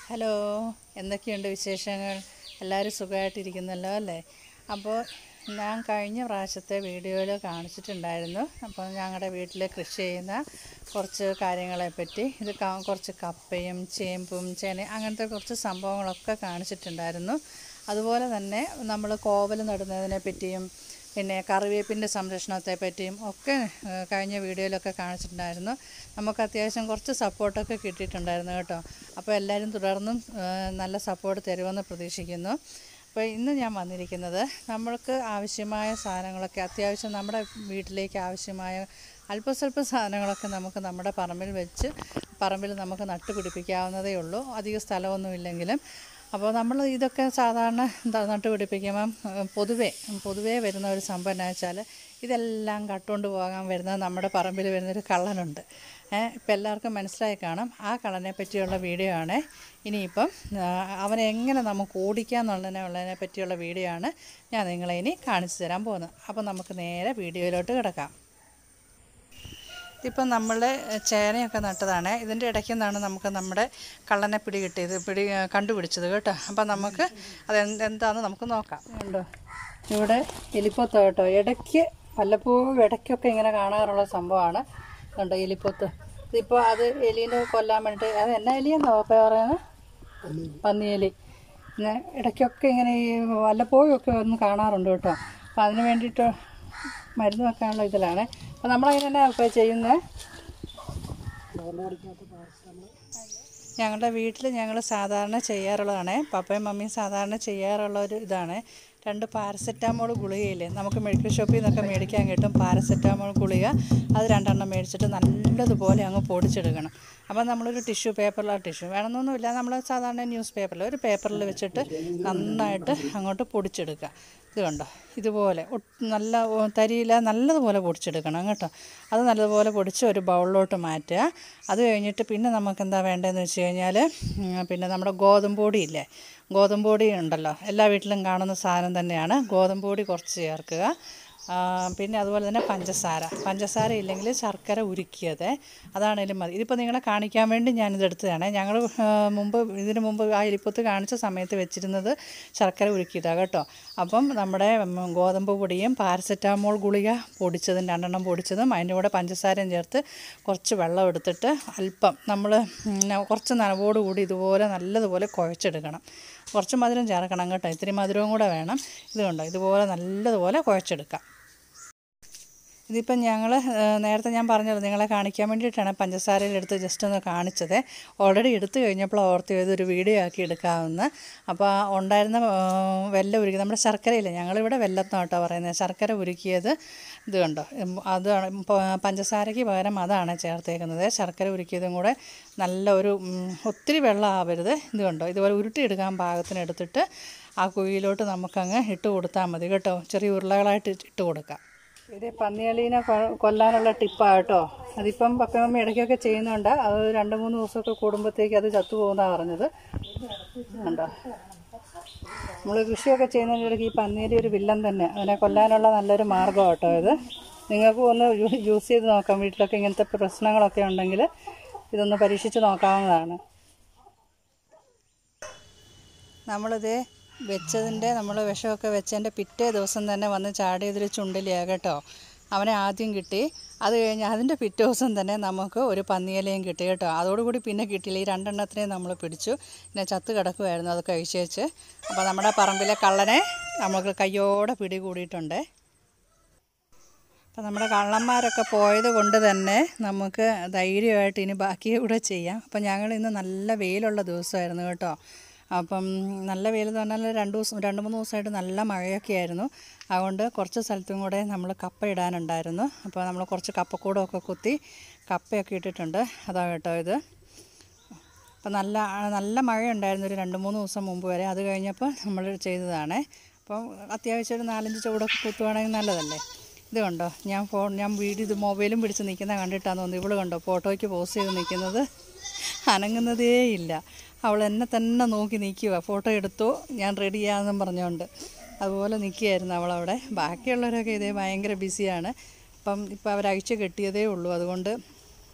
hello എന്തൊക്കെയുണ്ട് വിശേഷങ്ങൾ എല്ലാവരും സുഖമായിട്ടിരിക്കുന്നല്ലോ അല്ലേ അപ്പോൾ ഞാൻ കഴിഞ്ഞ പ്രാവശ്യത്തെ വീഡിയോയിൽ കാണിച്ചിട്ടുണ്ടായിരുന്നു അപ്പോൾ ഞങ്ങളുടെ വീട്ടിൽ കൃഷി ചെയ്യുന്ന കുറച്ച് കാര്യങ്ങളെപ്പറ്റി ഇത് ക- കുറച്ച് കപ്പയും ചേമ്പും ചേന അങ്ങനത്തെ കുറച്ച് സംഭവങ്ങളൊക്കെ കാണിച്ചിട്ടുണ്ടായിരുന്നു അതുപോലെ തന്നെ നമ്മൾ കോവൽ നടുന്നതിനെ പറ്റിയും പിന്നെ കറിവേപ്പിൻ്റെ സംരക്ഷണത്തെ പറ്റിയും ഒക്കെ ഏഹ്, കഴിഞ്ഞ വീഡിയോയിലൊക്കെ കാണിച്ചിട്ടുണ്ടായിരുന്നു നമുക്ക് അത്യാവശ്യം കുറച്ച് സപ്പോർട്ടൊക്കെ കിട്ടിയിട്ടുണ്ടായിരുന്നു കേട്ടോ അപ്പോൾ എല്ലാവരും തുടർന്നും ഏഹ്, നല്ല സപ്പോർട്ട് തരുമെന്ന് പ്രതീക്ഷിക്കുന്നു അപ്പോൾ ഇന്ന് ഞാൻ വന്നിരിക്കുന്നത് നമ്മൾക്ക് ആവശ്യമായ സാധനങ്ങളൊക്കെ അത്യാവശ്യം നമ്മുടെ വീട്ടിലേക്ക് ആവശ്യമായ അല്പസ്വല്പം സാധനങ്ങളൊക്കെ നമുക്ക് നമ്മുടെ പറമ്പിൽ വെച്ച് പറമ്പിൽ നമുക്ക് നട്ടുപിടിപ്പിക്കാവുന്നതേ ഉള്ളൂ അധിക സ്ഥലമൊന്നുമില്ലെങ്കിലും അപ്പോൾ നമ്മൾ ഇതൊക്കെ സാധാരണ എന്താ നട്ടുപിടിപ്പിക്കുമ്പം ഏഹ്, പൊതുവേ പൊതുവേ വരുന്ന ഒരു സംഭവം എന്നാ വെച്ചാൽ ഇതെല്ലാം കട്ടുകൊണ്ട് പോകാൻ വരുന്ന നമ്മുടെ പറമ്പിൽ വരുന്നൊരു കള്ളനുണ്ട് ഇപ്പം എല്ലാവർക്കും മനസ്സിലായി കാണും ആ കള്ളനെ പറ്റിയുള്ള വീഡിയോ ആണ് ഇനിയിപ്പം ആ, അവനെ എങ്ങനെ നമുക്ക് ഓടിക്കാന്നുള്ളതിനെ ഉള്ളതിനെ പറ്റിയുള്ള വീഡിയോ ആണ് ഞാൻ നിങ്ങളെ ഇനി കാണിച്ചു തരാൻ പോകുന്നത് അപ്പോൾ നമുക്ക് നേരെ വീഡിയോയിലോട്ട് കിടക്കാം ഇതിപ്പം നമ്മൾ ചേനയൊക്കെ നട്ടതാണ് ഇതിൻ്റെ ഇടയ്ക്ക് നിന്നാണ് നമുക്ക് നമ്മുടെ കള്ളനെ പിടി കിട്ടിയത് പിടി കണ്ടുപിടിച്ചത് കേട്ടോ അപ്പം നമുക്ക് അത് എന്ത് എന്താണെന്ന് നമുക്ക് നോക്കാം ഉണ്ടോ ഇവിടെ എലിപ്പൊത്ത് കേട്ടോ ഇടയ്ക്ക് വല്ലപ്പോഴും ഇടയ്ക്കൊക്കെ ഇങ്ങനെ കാണാറുള്ള സംഭവമാണ് കണ്ടോ എലിപ്പൊത്ത് ഇതിപ്പോൾ അത് എലീനെ കൊല്ലാൻ വേണ്ടിയിട്ട് അത് എന്നാ എലിയെന്നോ പറയുന്നത് പന്നിയെലി പിന്നെ ഇടയ്ക്കൊക്കെ ഇങ്ങനെ ഈ വല്ലപ്പോഴും ഒക്കെ ഒന്ന് കാണാറുണ്ട് കേട്ടോ അപ്പം അതിന് വേണ്ടിയിട്ട് മരുന്ന് വെക്കാനുള്ള ഇതിലാണ് അപ്പോൾ നമ്മളതിനെ ഇപ്പോൾ ചെയ്യുന്നത് ഞങ്ങളുടെ വീട്ടിൽ ഞങ്ങൾ സാധാരണ ചെയ്യാറുള്ളതാണ് പപ്പയും മമ്മിയും സാധാരണ ചെയ്യാറുള്ള ഒരു ഇതാണ് രണ്ട് പാരസെറ്റാമോൾ ഗുളികയില്ലേ നമുക്ക് മെഡിക്കൽ ഷോപ്പിൽ നിന്നൊക്കെ മേടിക്കാൻ കിട്ടും പാരസെറ്റാമോൾ ഗുളിക അത് രണ്ടെണ്ണം മേടിച്ചിട്ട് നല്ലതുപോലെ അങ്ങ് പൊടിച്ചെടുക്കണം അപ്പോൾ നമ്മളൊരു ടിഷ്യൂ പേപ്പറിലോ ടിഷ്യൂ വേണമെന്നൊന്നുമില്ല നമ്മൾ സാധാരണ ന്യൂസ് പേപ്പറിൽ ഒരു പേപ്പറിൽ വെച്ചിട്ട് നന്നായിട്ട് അങ്ങോട്ട് പൊടിച്ചെടുക്കുക ഇത് കണ്ടോ ഇതുപോലെ ഒട്ട് നല്ല ഓ, തരിയില നല്ലതുപോലെ പൊടിച്ചെടുക്കണം കേട്ടോ അത് നല്ലതുപോലെ പൊടിച്ച് ഒരു ബൗളിലോട്ട് മാറ്റുക അത് കഴിഞ്ഞിട്ട് പിന്നെ നമുക്ക് എന്താ വേണ്ടതെന്ന് വെച്ച് കഴിഞ്ഞാൽ ഉം, പിന്നെ നമ്മുടെ ഗോതമ്പ് പൊടി ഇല്ലേ ഗോതമ്പ് പൊടി ഉണ്ടല്ലോ എല്ലാ വീട്ടിലും കാണുന്ന സാധനം തന്നെയാണ് ഗോതമ്പ് പൊടി കുറച്ച് ചേർക്കുക ആ, പിന്നെ അതുപോലെ തന്നെ പഞ്ചസാര പഞ്ചസാര ഇല്ലെങ്കിൽ ശർക്കര ഉരുക്കിയത് അതാണേലും മതി ഇതിപ്പോൾ നിങ്ങളെ കാണിക്കാൻ വേണ്ടി ഞാനിത് എടുത്തതാണ് ഞങ്ങൾ മുമ്പ് ഇതിന് മുമ്പ് ആ എലിപ്പത്ത് കാണിച്ച സമയത്ത് വെച്ചിരുന്നത് ശർക്കര ഉരുക്കിയതാണ് കേട്ടോ അപ്പം നമ്മുടെ ഉം, ഗോതമ്പ് പൊടിയും പാരസെറ്റാമോൾ ഗുളിക പൊടിച്ചതും രണ്ടെണ്ണം പൊടിച്ചതും അതിൻ്റെ കൂടെ പഞ്ചസാരയും ചേർത്ത് കുറച്ച് വെള്ളം എടുത്തിട്ട് അല്പം നമ്മൾ കുറച്ച് നനവോടുകൂടി ഇതുപോലെ നല്ലതുപോലെ കുഴച്ചെടുക്കണം കുറച്ച് മധുരം ചേർക്കണം കേട്ടോ ഇത്തിരി മധുരവും കൂടെ വേണം ഇത് കണ്ടോ ഇതുപോലെ നല്ലതുപോലെ കുഴച്ചെടുക്കാം ഇതിപ്പം ഞങ്ങൾ നേരത്തെ ഞാൻ പറഞ്ഞല്ലോ നിങ്ങളെ കാണിക്കാൻ വേണ്ടിയിട്ടാണ് പഞ്ചസാരയിൽ എടുത്ത് ജസ്റ്റ് ഒന്ന് കാണിച്ചത് ഓൾറെഡി എടുത്തു കഴിഞ്ഞപ്പോൾ ഓർത്ത് ഇതൊരു വീഡിയോ ആക്കി എടുക്കാമെന്ന് അപ്പോൾ ആ ഉണ്ടായിരുന്ന ആ, വെല്ലം ഉരുക്കി നമ്മുടെ ശർക്കരയില്ലേ ഞങ്ങളിവിടെ വെല്ലത്താണ് കേട്ടോ പറയുന്നത് ശർക്കര ഉരുക്കിയത് ഇത് കണ്ടോ ഉം, അതാണ് പ- പഞ്ചസാരയ്ക്ക് പകരം അതാണ് ചേർത്തേക്കുന്നത് ശർക്കര ഉരുക്കിയതും കൂടെ നല്ല ഒരു ഉം, ഒത്തിരി വെള്ളം ആവരുത് ഇത് കണ്ടോ ഇതുപോലെ ഉരുട്ടിയെടുക്കാൻ പാകത്തിന് എടുത്തിട്ട് ആ കുഴിയിലോട്ട് നമുക്കങ്ങ് ഇട്ട് കൊടുത്താൽ മതി കേട്ടോ ചെറിയ ഉരുളകളായിട്ട് ഇട്ട് കൊടുക്കാം ഇത് പന്നിയളീനെ കൊ- കൊല്ലാനുള്ള ടിപ്പാണ് കേട്ടോ അതിപ്പം പപ്പയമ്മ ഇടയ്ക്കൊക്കെ ചെയ്യുന്നുണ്ട് അത് രണ്ട് മൂന്ന് ദിവസമൊക്കെ കൂടുമ്പോഴത്തേക്ക് അത് ചത്തു പോകുന്നതാണ് പറഞ്ഞത് ഉണ്ടോ നമ്മൾ കൃഷിയൊക്കെ ചെയ്യുന്നതിൻ്റെ ഇടയ്ക്ക് ഈ പന്നിയലി ഒരു വില്ലൻ തന്നെ അതിനെ കൊല്ലാനുള്ള നല്ലൊരു മാർഗ്ഗം കേട്ടോ ഇത് നിങ്ങൾക്കും ഒന്ന് യൂ- യൂസ് ചെയ്ത് നോക്കാം വീട്ടിലൊക്കെ ഇങ്ങനത്തെ പ്രശ്നങ്ങളൊക്കെ ഉണ്ടെങ്കിൽ ഇതൊന്ന് പരീക്ഷിച്ച് നോക്കാവുന്നതാണ് നമ്മളിത് വെച്ചതിൻ്റെ നമ്മൾ വിഷമൊക്കെ വെച്ചതിൻ്റെ പിറ്റേ ദിവസം തന്നെ വന്ന് ചാടിയതൊരു ചുണ്ടലിയാണ് കേട്ടോ അവനെ ആദ്യം കിട്ടി അത് കഴിഞ്ഞ് അതിൻ്റെ പിറ്റേ ദിവസം തന്നെ നമുക്ക് ഒരു പന്നിയിലയും കിട്ടി കേട്ടോ അതോടുകൂടി പിന്നെ കിട്ടിയില്ല ഈ രണ്ടെണ്ണത്തിനെയും നമ്മൾ പിടിച്ചു പിന്നെ ചത്ത് കിടക്കുമായിരുന്നു അത് കഴിച്ചേച്ച് അപ്പോൾ നമ്മുടെ പറമ്പിലെ കള്ളനെ നമുക്ക് കയ്യോടെ പിടികൂടിയിട്ടുണ്ട് അപ്പം നമ്മുടെ കള്ളന്മാരൊക്കെ പോയത് കൊണ്ട് തന്നെ നമുക്ക് ധൈര്യമായിട്ട് ഇനി ബാക്കി കൂടെ ചെയ്യാം അപ്പം ഞങ്ങൾ ഇന്ന് നല്ല വെയിലുള്ള ദിവസമായിരുന്നു കേട്ടോ അപ്പം നല്ല വെയിൽ എന്ന് പറഞ്ഞാൽ രണ്ട് ദിവസം രണ്ട് മൂന്ന് ദിവസമായിട്ട് നല്ല മഴയൊക്കെ ആയിരുന്നു അതുകൊണ്ട് കുറച്ച് സ്ഥലത്തും കൂടെ നമ്മൾ കപ്പ ഇടാനുണ്ടായിരുന്നു അപ്പോൾ നമ്മൾ കുറച്ച് കപ്പക്കൂടമൊക്കെ കുത്തി കപ്പയൊക്കെ ഇട്ടിട്ടുണ്ട് അതാ കേട്ടോ ഇത് അപ്പം നല്ല നല്ല മഴയുണ്ടായിരുന്നു ഒരു രണ്ട് മൂന്ന് ദിവസം മുമ്പ് വരെ അത് കഴിഞ്ഞപ്പോൾ നമ്മൾ ചെയ്തതാണ് അപ്പം അത്യാവശ്യം ഒരു നാലഞ്ച് ചുവടൊക്കെ കുത്തുവാണെങ്കിൽ നല്ലതല്ലേ ഇത് കണ്ടോ ഞാൻ ഫോൺ ഞാൻ വീഡിയോ ഇത് മൊബൈലും പിടിച്ച് നിൽക്കുന്ന കണ്ടിട്ടാന്ന് തോന്നുന്നു ഇവള് കണ്ടോ ഫോട്ടോയ്ക്ക് പോസ്റ്റ് ചെയ്ത് നിൽക്കുന്നത് അനങ്ങുന്നതേ ഇല്ല അവൾ എന്നെ തന്നെ നോക്കി നിൽക്കുക ഫോട്ടോ എടുത്തു ഞാൻ റെഡിയാണെന്നും പറഞ്ഞുകൊണ്ട് അതുപോലെ നിൽക്കുകയായിരുന്നു അവളവിടെ ബാക്കിയുള്ളവരൊക്കെ ഇതേ ഭയങ്കര ബിസിയാണ് അപ്പം ഇപ്പം അവർ അഴിച്ച് കെട്ടിയതേ ഉള്ളൂ അതുകൊണ്ട്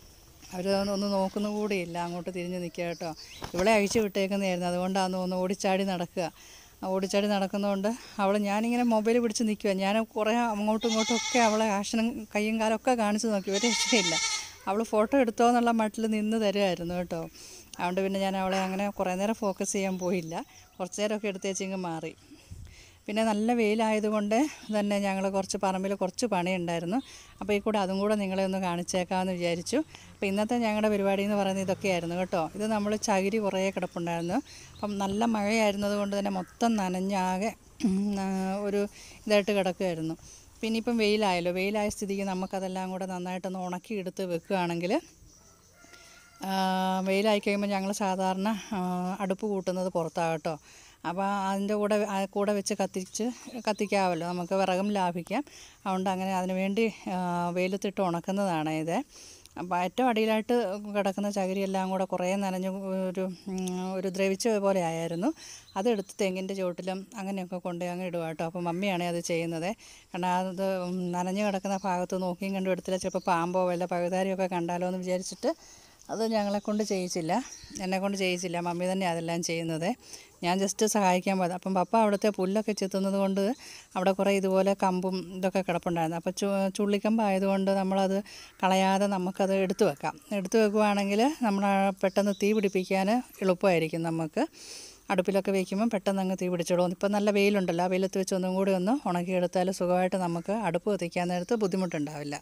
അവർ ഒന്ന് നോക്കുന്ന കൂടിയില്ല അങ്ങോട്ട് തിരിഞ്ഞ് നിൽക്കുക കേട്ടോ ഇവളെ അഴിച്ചു വിട്ടേക്കുന്നതായിരുന്നു അതുകൊണ്ടാണ് ഒന്ന് ഓടിച്ചാടി നടക്കുക ആ ഓടിച്ചാടി നടക്കുന്നതുകൊണ്ട് അവൾ ഞാനിങ്ങനെ മൊബൈൽ പിടിച്ച് നിൽക്കുക ഞാൻ കുറേ അങ്ങോട്ടും ഇങ്ങോട്ടും ഒക്കെ അവളെ ആക്ഷനും കയ്യും കാലും ഒക്കെ കാണിച്ച് നോക്കി ഒരു രക്ഷയില്ല അവൾ ഫോട്ടോ എടുത്തോ എന്നുള്ള മട്ടിൽ നിന്ന് തരുമായിരുന്നു കേട്ടോ അതുകൊണ്ട് പിന്നെ ഞാൻ അവളെ അങ്ങനെ കുറേ നേരം ഫോക്കസ് ചെയ്യാൻ പോയില്ല കുറച്ച് നേരമൊക്കെ എടുത്തേച്ചിങ്ങ് മാറി പിന്നെ നല്ല വെയിലായതുകൊണ്ട് തന്നെ ഞങ്ങൾ കുറച്ച് പറമ്പിൽ കുറച്ച് പണിയുണ്ടായിരുന്നു അപ്പോൾ ഈ കൂടെ അതും കൂടെ നിങ്ങളെ ഒന്ന് കാണിച്ചേക്കാമെന്ന് വിചാരിച്ചു അപ്പോൾ ഇന്നത്തെ ഞങ്ങളുടെ പരിപാടി എന്ന് പറയുന്നത് ഇതൊക്കെയായിരുന്നു കേട്ടോ ഇത് നമ്മൾ ചകിരി കുറേ കിടപ്പുണ്ടായിരുന്നു അപ്പം നല്ല മഴയായിരുന്നത് കൊണ്ട് തന്നെ മൊത്തം നനഞ്ഞാകെ ഉം, ആ, ഒരു ഇതായിട്ട് കിടക്കുമായിരുന്നു പിന്നെ ഇപ്പം വെയിലായല്ലോ വെയിലായ സ്ഥിതിക്ക് നമുക്കതെല്ലാം കൂടെ നന്നായിട്ടൊന്ന് ഉണക്കി എടുത്ത് വെക്കുകയാണെങ്കിൽ ആ, വെയിലായി കഴിയുമ്പോൾ ഞങ്ങൾ സാധാരണ ആ, അടുപ്പ് കൂട്ടുന്നത് പുറത്താണ് കേട്ടോ അപ്പോൾ അതിൻ്റെ കൂടെ ആ കൂടെ വെച്ച് കത്തിച്ച് കത്തിക്കാമല്ലോ നമുക്ക് വിറകും ലാഭിക്കാം അതുകൊണ്ട് അങ്ങനെ അതിന് വേണ്ടി ആ, വെയിലത്തിട്ട് ഉണക്കുന്നതാണ് ഇത് അപ്പോൾ ഏറ്റവും അടിയിലായിട്ട് കിടക്കുന്ന ചകിരി എല്ലാം കൂടെ കുറേ നനഞ്ഞ് ഒരു ഉം, ഒരു ദ്രവിച്ച പോലെ ആയിരുന്നു അതെടുത്ത് തെങ്ങിൻ്റെ ചുവട്ടിലും അങ്ങനെയൊക്കെ കൊണ്ടുപോയി അങ്ങ് ഇടുക കേട്ടോ അപ്പോൾ മമ്മിയാണ് അത് ചെയ്യുന്നത് കാരണം അത് ഉം, നനഞ്ഞ് കിടക്കുന്ന ഭാഗത്ത് നോക്കിയും കണ്ടും എടുത്തില്ല ചിലപ്പോൾ പാമ്പോ വല്ല പഴുതാരിയൊക്കെ കണ്ടാലോ എന്ന് വിചാരിച്ചിട്ട് അത് ഞങ്ങളെ കൊണ്ട് ചെയ്യിച്ചില്ല എന്നെ കൊണ്ട് ചെയ്യിച്ചില്ല മമ്മി തന്നെ അതെല്ലാം ചെയ്യുന്നത് ഞാൻ ജസ്റ്റ് സഹായിക്കാൻ പോയത് അപ്പം പപ്പ അവിടുത്തെ പുല്ലൊക്കെ ചെത്തുന്നത് കൊണ്ട് അവിടെ കുറേ ഇതുപോലെ കമ്പും ഇതൊക്കെ കിടപ്പുണ്ടായിരുന്നു അപ്പോൾ ചു ചുള്ളിക്കമ്പ് ആയതുകൊണ്ട് നമ്മളത് കളയാതെ നമുക്കത് എടുത്തു വെക്കാം എടുത്തു വെക്കുവാണെങ്കിൽ നമ്മൾ പെട്ടെന്ന് തീ പിടിപ്പിക്കാൻ എളുപ്പമായിരിക്കും നമുക്ക് അടുപ്പിലൊക്കെ വയ്ക്കുമ്പോൾ പെട്ടെന്ന് അങ്ങ് തീ പിടിച്ചോളും ഇപ്പം നല്ല വെയിലുണ്ടല്ലോ ആ വെയിലത്ത് വെച്ച് ഒന്നും കൂടി ഒന്ന് ഉണക്കിയെടുത്താൽ സുഖമായിട്ട് നമുക്ക് അടുപ്പ് കത്തിക്കാൻ നേരത്ത് ബുദ്ധിമുട്ടുണ്ടാവില്ല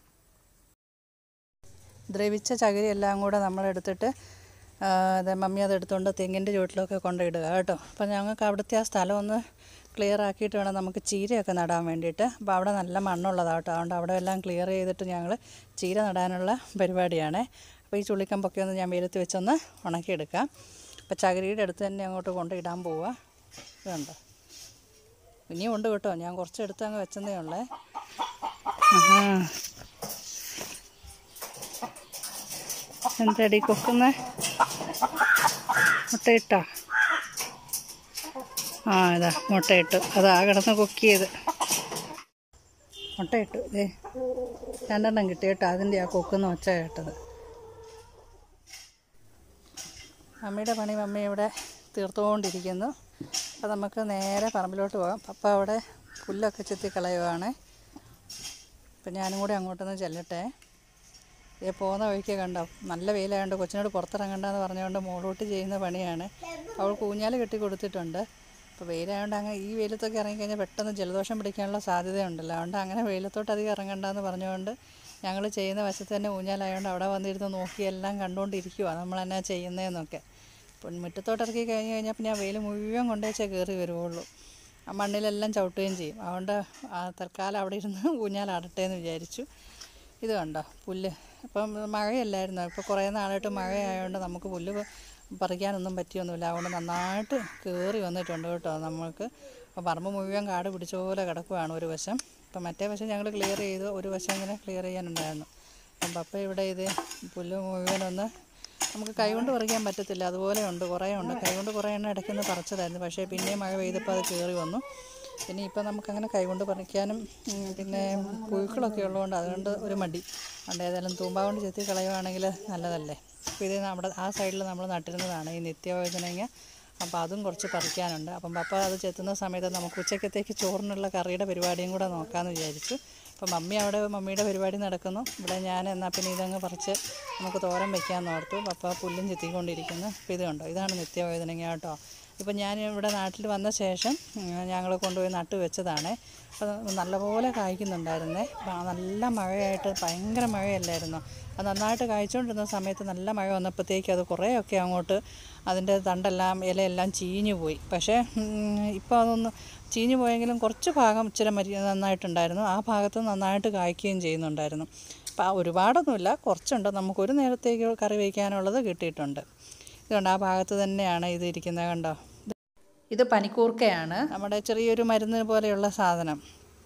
ദ്രവിച്ച ചകിരി എല്ലാം കൂടെ നമ്മളെടുത്തിട്ട് ആ, അത് മമ്മി അത് എടുത്തുകൊണ്ട് തെങ്ങിൻ്റെ ചുവട്ടിലൊക്കെ കൊണ്ടിടുക കേട്ടോ അപ്പം ഞങ്ങൾക്ക് അവിടുത്തെ ആ സ്ഥലം ഒന്ന് ക്ലിയർ ആക്കിയിട്ട് വേണം നമുക്ക് ചീരയൊക്കെ നടാൻ വേണ്ടിയിട്ട് അപ്പോൾ അവിടെ നല്ല മണ്ണുള്ളതാണ് കേട്ടോ അതുകൊണ്ട് അവിടെ എല്ലാം ക്ലിയർ ചെയ്തിട്ട് ഞങ്ങൾ ചീര നടാനുള്ള പരിപാടിയാണ് അപ്പോൾ ഈ ചുള്ളിക്കമ്പൊക്കെ ഒന്ന് ഞാൻ വെയിലത്ത് വെച്ചൊന്ന് ഉണക്കിയെടുക്കാം അപ്പോൾ ചകിരിയുടെ അടുത്ത് തന്നെ അങ്ങോട്ട് കൊണ്ടിടാൻ പോവുക ഇതുണ്ടോ ഇനിയും ഉണ്ട് കേട്ടോ ഞാൻ കുറച്ച് എടുത്ത് അങ്ങ് വെച്ചതേ ഉള്ളേ ആഹാ എന്താടി കൊക്കുന്ന മുട്ടയിട്ടോ ആ ഇതാ മുട്ടയിട്ടു അതാ കിടന്ന് കൊക്കിയത് മുട്ടയിട്ടു ഇതേ രണ്ടെണ്ണം കിട്ടി കേട്ടോ അതിൻ്റെ ആ കൊക്കുന്ന ഒച്ച കേട്ടത് മമ്മിയുടെ പണി മമ്മി ഇവിടെ തീർത്തുകൊണ്ടിരിക്കുന്നു അപ്പോൾ നമുക്ക് നേരെ പറമ്പിലോട്ട് പോകാം പപ്പ അവിടെ പുല്ലൊക്കെ ചെത്തി കളയുവാണ് അപ്പം ഞാനും കൂടി അങ്ങോട്ടൊന്ന് ചെല്ലട്ടെ ഏ പോകുന്ന വഴിക്ക് കണ്ടോ നല്ല വെയിലായതുകൊണ്ട് കൊച്ചിനോട് പുറത്തിറങ്ങണ്ടെന്ന് പറഞ്ഞുകൊണ്ട് മുകളോട്ട് ചെയ്യുന്ന പണിയാണ് അവൾ കൂഞ്ഞാൽ കെട്ടി കൊടുത്തിട്ടുണ്ട് അപ്പോൾ വെയിലായതുകൊണ്ട് അങ്ങ് ഈ വെയിലത്തൊക്കെ ഇറങ്ങിക്കഴിഞ്ഞാൽ പെട്ടെന്ന് ജലദോഷം പിടിക്കാനുള്ള സാധ്യതയുണ്ടല്ലോ അതുകൊണ്ട് അങ്ങനെ വെയിലത്തോട്ട് അധികം ഇറങ്ങണ്ടെന്ന് പറഞ്ഞുകൊണ്ട് ഞങ്ങൾ ചെയ്യുന്ന വശത്ത് തന്നെ ഊഞ്ഞാലായതുകൊണ്ട് അവിടെ വന്നിരുന്ന് നോക്കി എല്ലാം കണ്ടുകൊണ്ടിരിക്കുക നമ്മളെന്നാ ചെയ്യുന്നതെന്നൊക്കെ ഇപ്പം മുറ്റത്തോട്ട് ഇറക്കി കഴിഞ്ഞ് കഴിഞ്ഞാൽ പിന്നെ ആ വെയിൽ മുഴുവൻ കൊണ്ടുവച്ചേ കയറി വരുവുള്ളൂ ആ മണ്ണിലെല്ലാം ചവിട്ടുകയും ചെയ്യും അതുകൊണ്ട് ആ തൽക്കാലം അവിടെ ഇരുന്ന് ഊഞ്ഞാലാടട്ടെ എന്ന് വിചാരിച്ചു ഇത് കണ്ടോ പുല്ല് ഇപ്പം മഴയല്ലായിരുന്നു ഇപ്പോൾ കുറേ നാളായിട്ട് മഴയായതുകൊണ്ട് നമുക്ക് പുല്ല് പ- പറിക്കാനൊന്നും പറ്റിയൊന്നുമില്ല അതുകൊണ്ട് നന്നായിട്ട് കയറി വന്നിട്ടുണ്ട് കേട്ടോ നമ്മൾക്ക് അപ്പോൾ പറമ്പ് മുഴുവൻ കാട് പിടിച്ച പോലെ കിടക്കുവാണ് ഒരു വശം അപ്പം മറ്റേ വശം ഞങ്ങൾ ക്ലിയർ ചെയ്തു ഒരു വശം ഇങ്ങനെ ക്ലിയർ ചെയ്യാനുണ്ടായിരുന്നു അപ്പം പപ്പ ഇവിടെ ഇത് പുല്ല് മുഴുവനൊന്ന് നമുക്ക് കൈകൊണ്ട് പറിക്കാൻ പറ്റത്തില്ല അതുപോലെ ഉണ്ട് കുറേ ഉണ്ട് കൈകൊണ്ട് കുറേ എണ്ണം ഇടയ്ക്കൊന്ന് പറിച്ചതായിരുന്നു പക്ഷേ പിന്നെയും മഴ പെയ്തപ്പോൾ അത് കയറി വന്നു പിന്നെ ഇപ്പം നമുക്കങ്ങനെ കൈകൊണ്ട് പറിക്കാനും ഉം, പിന്നെ പുഴുക്കളൊക്കെ ഉള്ളതുകൊണ്ട് അതുകൊണ്ട് ഒരു മടി അതുകൊണ്ട് ഏതായാലും തൂമ്പ കൊണ്ട് ചെത്തി കളയുവാണെങ്കിൽ നല്ലതല്ലേ അപ്പോൾ ഇത് നമ്മുടെ ആ സൈഡിൽ നമ്മൾ നട്ടിരുന്നതാണ് ഈ നിത്യവചനങ്ങ അപ്പോൾ അതും കുറച്ച് പറിക്കാനുണ്ട് അപ്പം പപ്പ അത് ചെത്തുന്ന സമയത്ത് നമുക്ക് ഉച്ചക്കത്തേക്ക് ചോറിനുള്ള കറിയുടെ പരിപാടിയും കൂടെ നോക്കാമെന്ന് വിചാരിച്ചു അപ്പം മമ്മി അവിടെ മമ്മിയുടെ പരിപാടി നടക്കുന്നു ഇവിടെ ഞാൻ എന്നാൽ പിന്നെ ഇതങ്ങ് പറിച്ച് നമുക്ക് തോരൻ വെക്കാമെന്ന് ഓർത്തു പപ്പ പുല്ലും ചെത്തിക്കൊണ്ടിരിക്കുന്നു അപ്പോൾ ഇത് കണ്ടോ ഇതാണ് നിത്യവചനങ്ങ കേട്ടോ ഇപ്പം ഞാൻ ഇവിടെ നാട്ടിൽ വന്ന ശേഷം ഞങ്ങൾ കൊണ്ടുപോയി നട്ട് വെച്ചതാണ് അപ്പോൾ നല്ലപോലെ കായ്ക്കുന്നുണ്ടായിരുന്നേ അപ്പോൾ ആ നല്ല മഴയായിട്ട് ഭയങ്കര മഴയല്ലായിരുന്നു അത് നന്നായിട്ട് കായ്ച്ചുകൊണ്ടിരുന്ന സമയത്ത് നല്ല മഴ വന്നപ്പോഴത്തേക്ക് അത് കുറേയൊക്കെ അങ്ങോട്ട് അതിൻ്റെ തണ്ടെല്ലാം ഇലയെല്ലാം ചീഞ്ഞു പോയി പക്ഷേ ഇപ്പോൾ അതൊന്ന് ചീഞ്ഞു പോയെങ്കിലും കുറച്ച് ഭാഗം ഇച്ചിരി മരി നന്നായിട്ടുണ്ടായിരുന്നു ആ ഭാഗത്ത് നന്നായിട്ട് കായ്ക്കുകയും ചെയ്യുന്നുണ്ടായിരുന്നു അപ്പോൾ ആ ഒരുപാടൊന്നുമില്ല കുറച്ചുണ്ട് നമുക്കൊരു നേരത്തേക്ക് കറി വയ്ക്കാനുള്ളത് കിട്ടിയിട്ടുണ്ട് ഇതുകൊണ്ട് ആ ഭാഗത്ത് തന്നെയാണ് ഇത് ഇരിക്കുന്നത് കണ്ടോ ഇത് പനിക്കൂർക്കയാണ് നമ്മുടെ ചെറിയൊരു മരുന്ന് പോലെയുള്ള സാധനം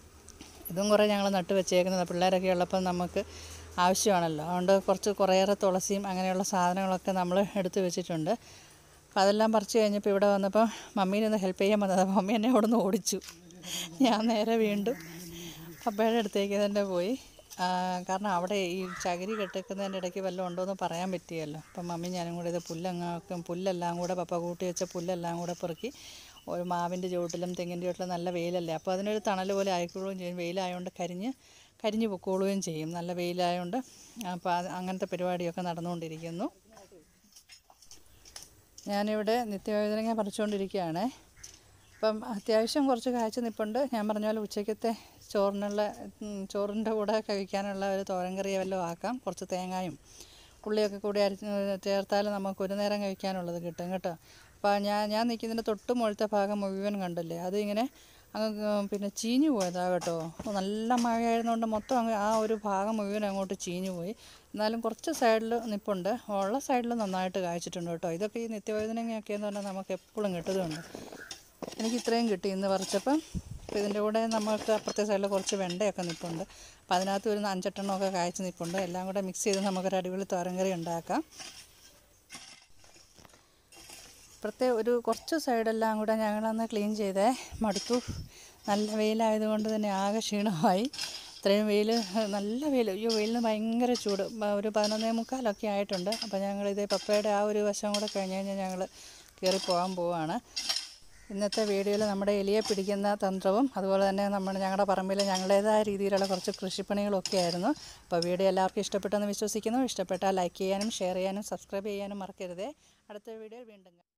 ഇതും കുറേ ഞങ്ങൾ നട്ട് വെച്ചേക്കുന്നത് പിള്ളേരൊക്കെ ഉള്ളപ്പോൾ നമുക്ക് ആവശ്യമാണല്ലോ അതുകൊണ്ട് കുറച്ച് കുറേയേറെ തുളസിയും അങ്ങനെയുള്ള സാധനങ്ങളൊക്കെ നമ്മൾ എടുത്ത് വെച്ചിട്ടുണ്ട് അപ്പോൾ അതെല്ലാം പറിച്ച് കഴിഞ്ഞപ്പോൾ ഇവിടെ വന്നപ്പോൾ മമ്മീനെ ഒന്ന് ഹെൽപ്പ് ചെയ്യാൻ വന്നത് അപ്പോൾ മമ്മി എന്നെ അവിടെ നിന്ന് ഓടിച്ചു ഞാൻ നേരെ വീണ്ടും പപ്പയുടെ അടുത്തേക്ക് തന്നെ പോയി ആ, കാരണം അവിടെ ഈ ചകിരി കെട്ടിക്കുന്നതിൻ്റെ ഇടയ്ക്ക് വല്ലതും ഉണ്ടോ എന്ന് പറയാൻ പറ്റിയല്ലോ അപ്പം മമ്മി ഞാനും കൂടെ ഇത് പുല്ലങ്ങാക്കും പുല്ലെല്ലാം കൂടെ പപ്പ കൂട്ടി വെച്ച പുല്ലെല്ലാം കൂടെ പെറുക്കി ഒരു മാവിൻ്റെ ചുവട്ടിലും തെങ്ങിൻ്റെ ചുവട്ടിലും നല്ല വെയിലല്ലേ അപ്പോൾ അതിനൊരു തണൽ പോലെ ആയിക്കോളുകയും ചെയ്യും വെയിലായതുകൊണ്ട് കരിഞ്ഞ് കരിഞ്ഞ് പൊക്കോളുകയും ചെയ്യും നല്ല വെയിലായതുകൊണ്ട് അപ്പോൾ അത് അങ്ങനത്തെ പരിപാടിയൊക്കെ നടന്നുകൊണ്ടിരിക്കുന്നു ഞാനിവിടെ നിത്യവൈദ്യനങ്ങ പറിച്ചുകൊണ്ടിരിക്കുകയാണ് അപ്പം അത്യാവശ്യം കുറച്ച് കാഴ്ച നിൽപ്പുണ്ട് ഞാൻ പറഞ്ഞ പോലെ ഉച്ചയ്ക്കത്തെ ചോറിനുള്ള ഉം, ചോറിൻ്റെ കൂടെ കഴിക്കാനുള്ള ഒരു തോരൻ കറി വല്ലതും ആക്കാം കുറച്ച് തേങ്ങായും ഉള്ളിയൊക്കെ കൂടി അരച്ച് ചേർത്താൽ നമുക്ക് ഒരു നേരം കഴിക്കാനുള്ളത് കിട്ടും കേട്ടോ അപ്പോൾ ഞാൻ ഞാൻ നിൽക്കുന്നതിൻ്റെ തൊട്ട് മുകളിലത്തെ ഭാഗം മുഴുവൻ കണ്ടില്ലേ അതിങ്ങനെ അങ്ങ് പിന്നെ ചീഞ്ഞു പോയതാ കേട്ടോ നല്ല മഴയായിരുന്നുകൊണ്ട് മൊത്തം അങ്ങ് ആ ഒരു ഭാഗം മുഴുവൻ അങ്ങോട്ട് ചീഞ്ഞു പോയി എന്നാലും കുറച്ച് സൈഡിൽ നിൽപ്പുണ്ട് ഉള്ള സൈഡിൽ നന്നായിട്ട് കായ്ച്ചിട്ടുണ്ട് കേട്ടോ ഇതൊക്കെ ഈ നിത്യവൈദ്യനങ്ങയൊക്കെ എന്ന് പറഞ്ഞാൽ നമുക്ക് എപ്പോഴും കിട്ടുന്നുണ്ട് എനിക്ക് ഇത്രയും കിട്ടി ഇന്ന് പറിച്ചപ്പം അപ്പോൾ ഇതിൻ്റെ കൂടെ നമുക്ക് അപ്പുറത്തെ സൈഡിൽ കുറച്ച് വെണ്ടയൊക്കെ നിൽപ്പുണ്ട് അപ്പോൾ അതിനകത്ത് ഒരു അഞ്ചെട്ടെണ്ണമൊക്കെ കായ്ച്ച് നിൽപ്പുണ്ട് എല്ലാം കൂടെ മിക്സ് ചെയ്ത് നമുക്കൊരു അടിപൊളി തോരൻ കറി ഉണ്ടാക്കാം ഇപ്പുറത്തെ ഒരു കുറച്ച് സൈഡെല്ലാം കൂടെ ഞങ്ങളന്ന് ക്ലീൻ ചെയ്തേ മടുത്തു നല്ല വെയിലായതുകൊണ്ട് തന്നെ ആകെ ക്ഷീണമായി ഇത്രയും വെയിൽ നല്ല വെയിൽ അയ്യോ വെയിലിന് ഭയങ്കര ചൂട് ബ- ഒരു പതിനൊന്നേ മുക്കാലൊക്കെ ആയിട്ടുണ്ട് അപ്പോൾ ഞങ്ങളിത് പപ്പയുടെ ആ ഒരു വശം കൂടെ കഴിഞ്ഞ് കഴിഞ്ഞാൽ ഞങ്ങൾ കയറി പോകാൻ പോവുകയാണ് ഇന്നത്തെ വീഡിയോയിൽ നമ്മുടെ എലിയെ പിടിക്കുന്ന തന്ത്രവും അതുപോലെ തന്നെ നമ്മുടെ ഞങ്ങളുടെ പറമ്പിൽ ഞങ്ങളുടേതായ രീതിയിലുള്ള കുറച്ച് കൃഷിപ്പണികളൊക്കെ ആയിരുന്നു അപ്പോൾ വീഡിയോ എല്ലാവർക്കും ഇഷ്ടപ്പെട്ടെന്ന് വിശ്വസിക്കുന്നു ഇഷ്ടപ്പെട്ടാൽ ലൈക്ക് ചെയ്യാനും ഷെയർ ചെയ്യാനും സബ്സ്ക്രൈബ് ചെയ്യാനും മറക്കരുതേ അടുത്ത വീഡിയോയിൽ വീണ്ടും കാണാം